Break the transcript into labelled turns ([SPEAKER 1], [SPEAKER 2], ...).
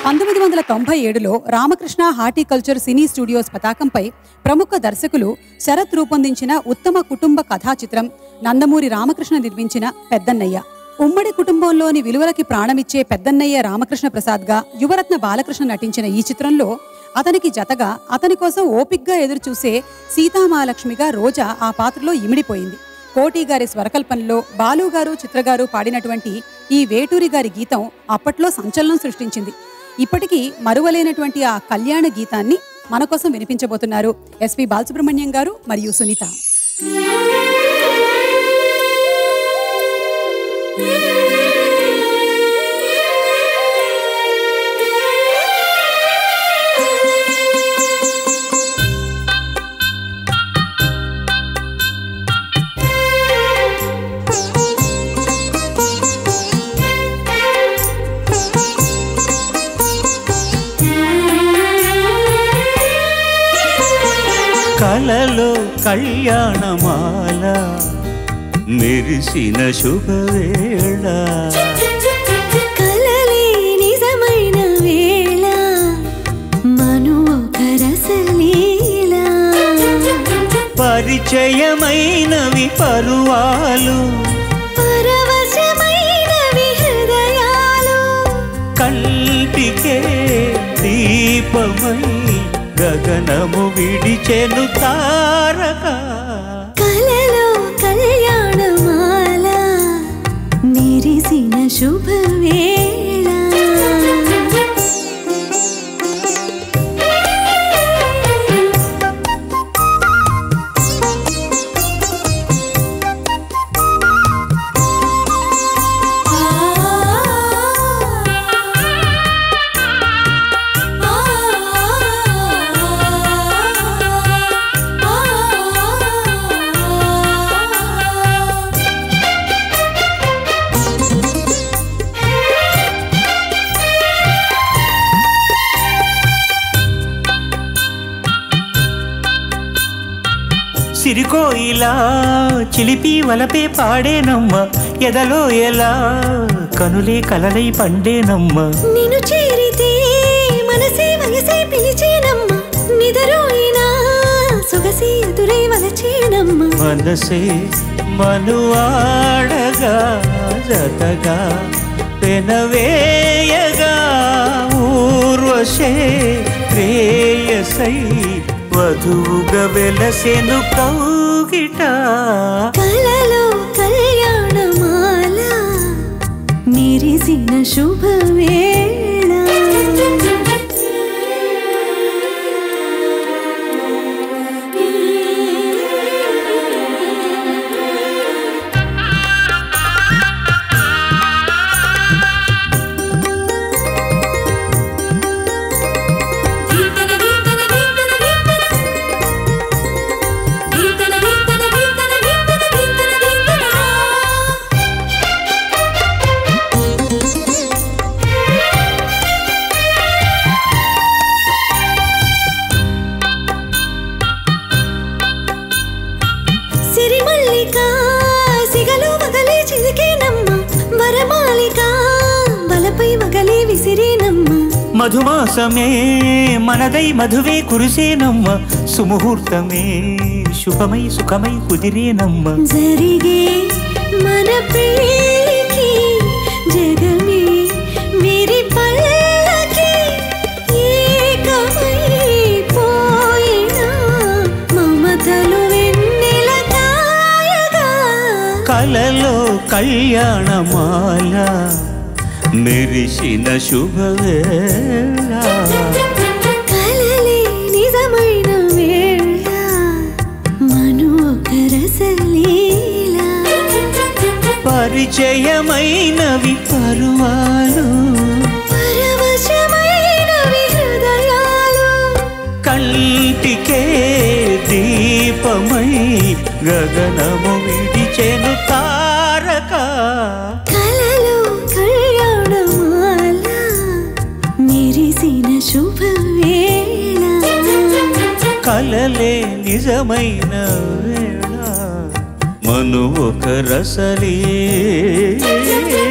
[SPEAKER 1] పంతొమ్మిది వందల తొంభై ఏడులో రామకృష్ణ హార్టికల్చర్ సినీ స్టూడియోస్ పతాకంపై ప్రముఖ దర్శకులు శరత్ రూపొందించిన ఉత్తమ కుటుంబ కథా చిత్రం నందమూరి రామకృష్ణ నిర్మించిన పెద్దన్నయ్య ఉమ్మడి కుటుంబంలోని విలువలకి ప్రాణమిచ్చే పెద్దన్నయ్య రామకృష్ణ ప్రసాద్గా యువరత్న బాలకృష్ణ నటించిన ఈ చిత్రంలో అతనికి జతగా అతని కోసం ఓపిగ్గా ఎదురుచూసే సీతామహాలక్ష్మిగా రోజా ఆ పాత్రలో ఇమిడిపోయింది కోటి గారి స్వరకల్పనలో బాలు గారు చిత్రగారు పాడినటువంటి ఈ వేటూరి గారి గీతం అప్పట్లో సంచలనం సృష్టించింది ఇప్పటికీ మరువలేనటువంటి ఆ కళ్యాణ గీతాన్ని మన కోసం వినిపించబోతున్నారు ఎస్పి బాలసుబ్రహ్మణ్యం గారు మరియు సునీత
[SPEAKER 2] కలలో కళ్యాణమాల మెరిసిన శుభవేళ
[SPEAKER 3] కలలే నిజమైన వేళ మను ఒక రసలీల
[SPEAKER 2] పరిచయమైనవి పరువాలు
[SPEAKER 3] పరవశమైనవి హృదయాలు
[SPEAKER 2] కంటికే దీపమై గగనము విడిచెను తారక
[SPEAKER 3] కలలో కళ్యాణమాల మెరిసిన శుభవేళ
[SPEAKER 2] సిరికోయిలా చిలిపి వలపే పాడేనమ్మ ఎదలో ఎలా కనులే కలలై పండేనమ్మ
[SPEAKER 3] నిన్ను చేరితే మనసే వయసే పిలిచేనమ్మ నిదరోయినా సొగసి ఎదురై వలచేనమ్మ
[SPEAKER 2] మనసే మనువాడగా జతగా పెనవేయగా ఊర్వశే ప్రేయసై వధువుగా వెలసెను కౌగిట
[SPEAKER 3] కలలో కళ్యాణమాల మెరిసిన శుభవేళ సిరిమల్లిక సిగలు వగలే చిలికేనమ్మ వరమాలిక బలపై వగలే విసిరేనమ్మ
[SPEAKER 2] మధుమాసమే మనదై మధువే కురిసేనమ్మ సుముహూర్తమే శుభమై సుఖమై కుదిరేనమ్మ
[SPEAKER 3] జరిగే మన పెళ్ళికి జగమే మేరీ పల్లకి ఏకమై పోయినా మమతలు వెన్నెల కాయగా
[SPEAKER 2] కలలో కళ్యాణమాల మెరిసిన శుభవేళ
[SPEAKER 3] కలలే నిజమైన వేళ మను ఒక రసలీల
[SPEAKER 2] పరిచయమైనవి పరువాలు
[SPEAKER 3] పరవశమైనవి హృదయాలు
[SPEAKER 2] కంటికే దీపమై గగనము విడిచెను తారక
[SPEAKER 3] కలలో కళ్యాణమాల మెరిసిన శుభవేళ
[SPEAKER 2] కలలే నిజమైన వేళ మను ఒక రసలే